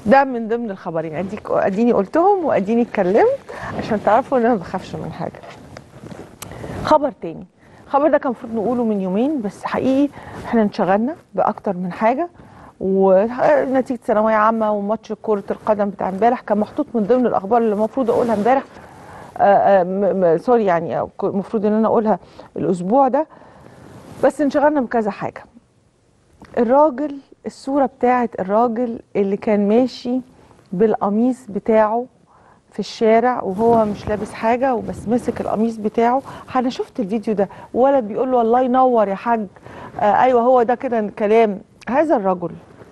ده من ضمن الخبرين اديك اديني قلتهم واديني اتكلمت عشان تعرفوا ان انا ما بخافش من حاجه خبر تاني الخبر ده كان المفروض نقوله من يومين بس حقيقي احنا انشغلنا باكتر من حاجه ونتيجه ثانويه عامه وماتش كره القدم بتاع امبارح كان محطوط من ضمن الاخبار اللي المفروض اقولها امبارح آه، آه، م- م- سوري يعني أو ك- المفروض ان انا اقولها الاسبوع ده بس انشغلنا بكذا حاجه الراجل الصوره بتاعت الراجل اللي كان ماشي بالقميص بتاعه في الشارع وهو مش لابس حاجه وبس مسك القميص بتاعه انا شفت الفيديو ده ولد بيقول له الله ينور يا حاج آه ايوه هو ده كده الكلام هذا الرجل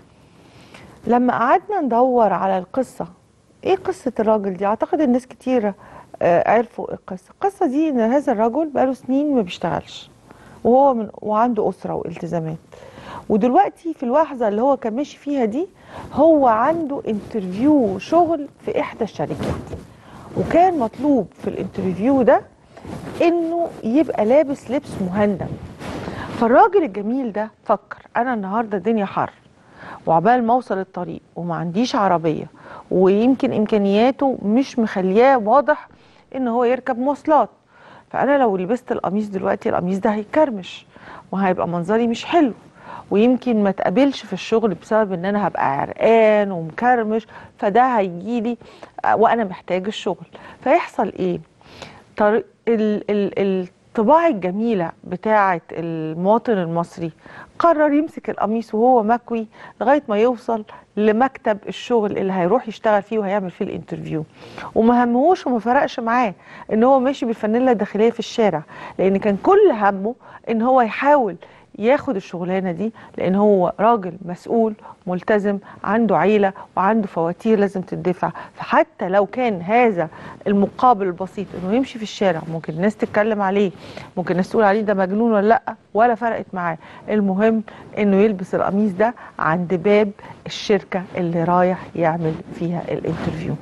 لما قعدنا ندور على القصه ايه قصه الراجل دي اعتقد الناس كتيره آه عرفوا القصه القصه دي ان هذا الرجل بقاله سنين ما بيشتغلش وهو من وعنده اسره والتزامات ودلوقتي في اللحظه اللي هو كان ماشي فيها دي هو عنده انترفيو شغل في احدى الشركات وكان مطلوب في الانترفيو ده انه يبقى لابس لبس مهندم فالراجل الجميل ده فكر انا النهارده الدنيا حر وعبال ما اوصل الطريق وما عنديش عربيه ويمكن امكانياته مش مخلياه واضح ان هو يركب مواصلات فانا لو لبست القميص دلوقتي القميص ده هيكرمش وهيبقى منظري مش حلو ويمكن ما تقابلش في الشغل بسبب ان انا هبقى عرقان ومكرمش فده هيجيلي آه، وانا محتاج الشغل فيحصل ايه طريق ال ال الطباع الجميلة بتاعة المواطن المصري قرر يمسك القميص وهو مكوي لغاية ما يوصل لمكتب الشغل اللي هيروح يشتغل فيه وهيعمل فيه الانترفيو وما همهوش وما فرقش معاه ان هو ماشي بالفانيلا الداخلية في الشارع لان كان كل همه ان هو يحاول ياخد الشغلانه دي لان هو راجل مسؤول ملتزم عنده عيله وعنده فواتير لازم تدفع فحتى لو كان هذا المقابل البسيط انه يمشي في الشارع ممكن الناس تتكلم عليه ممكن الناس تقول عليه ده مجنون ولا لا ولا فرقت معاه المهم انه يلبس القميص ده عند باب الشركه اللي رايح يعمل فيها الانترفيو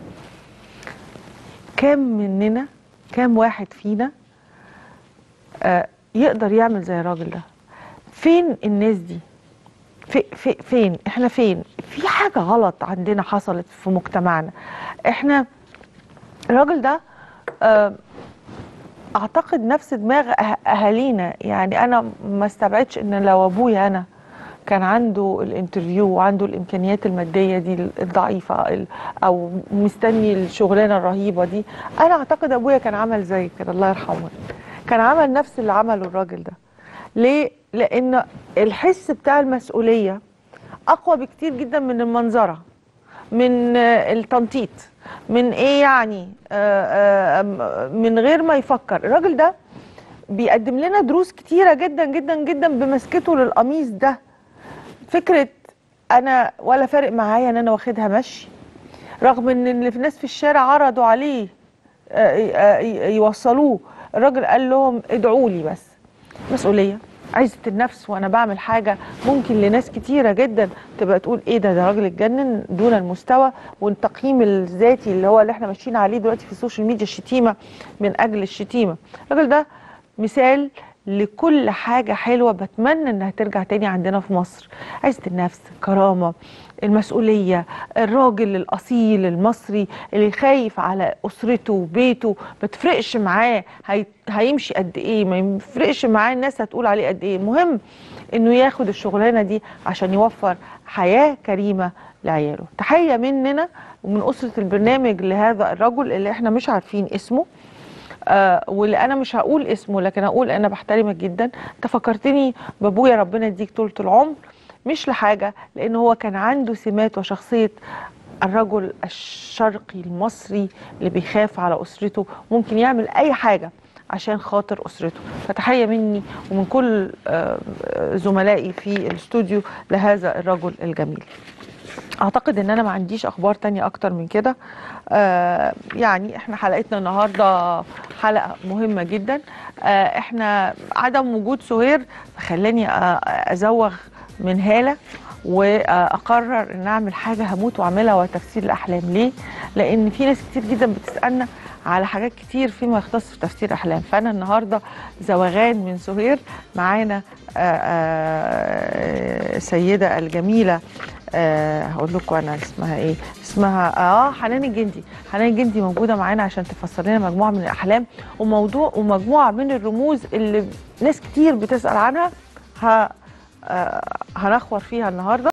كام مننا كام واحد فينا آه يقدر يعمل زي الراجل ده فين الناس دي في في فين احنا فين في حاجه غلط عندنا حصلت في مجتمعنا احنا الراجل ده آه، اعتقد نفس دماغ أه- اهالينا يعني انا ما استبعدش ان لو ابويا انا كان عنده الانترفيو وعنده الامكانيات الماديه دي الضعيفه ال- او مستني الشغلانه الرهيبه دي انا اعتقد ابويا كان عمل زي كده الله يرحمه كان عمل نفس اللي عمله الراجل ده ليه لان الحس بتاع المسؤوليه اقوى بكتير جدا من المنظره من آه، التنطيط من ايه يعني آه، آه، من غير ما يفكر الراجل ده بيقدم لنا دروس كتيره جدا جدا جدا بمسكته للقميص ده فكره انا ولا فارق معايا ان انا واخدها مشي رغم ان اللي في ناس في الشارع عرضوا عليه آه، آه، يوصلوه الراجل قال لهم ادعوا لي بس مسؤوليه عزة النفس وانا بعمل حاجة ممكن لناس كتيرة جدا تبقى تقول ايه ده ده راجل اتجنن دون المستوى والتقييم الذاتي اللي هو اللي احنا ماشيين عليه دلوقتي في السوشيال ميديا الشتيمة من اجل الشتيمة الراجل ده مثال لكل حاجة حلوة بتمنى انها ترجع تاني عندنا في مصر عزة النفس كرامة المسؤولية الراجل الأصيل المصري اللي خايف على أسرته وبيته ما تفرقش معاه هي... هيمشي قد إيه ما يفرقش معاه الناس هتقول عليه قد إيه المهم إنه ياخد الشغلانة دي عشان يوفر حياة كريمة لعياله تحية مننا ومن أسرة البرنامج لهذا الرجل اللي احنا مش عارفين اسمه آه واللي انا مش هقول اسمه لكن هقول انا بحترمك جدا انت فكرتني بابويا ربنا يديك طولة العمر مش لحاجه لان هو كان عنده سمات وشخصيه الرجل الشرقي المصري اللي بيخاف على اسرته ممكن يعمل اي حاجه عشان خاطر اسرته فتحيه مني ومن كل آه، آه، زملائي في الاستوديو لهذا الرجل الجميل اعتقد ان انا ما عنديش اخبار تانية اكتر من كده آه يعني احنا حلقتنا النهارده حلقه مهمه جدا آه احنا عدم وجود سهير خلاني آه ازوغ من هاله واقرر ان اعمل حاجه هموت واعملها وهي تفسير الاحلام ليه لان في ناس كتير جدا بتسالنا على حاجات كتير فيما يختص في تفسير الاحلام فانا النهارده زوغان من سهير معانا آه، آه، السيده الجميله آه هقول لكم انا اسمها ايه اسمها اه حنان الجندي حنان الجندي موجوده معانا عشان تفسر لنا مجموعه من الاحلام وموضوع ومجموعه من الرموز اللي ناس كتير بتسال عنها ه... آه هنخور فيها النهارده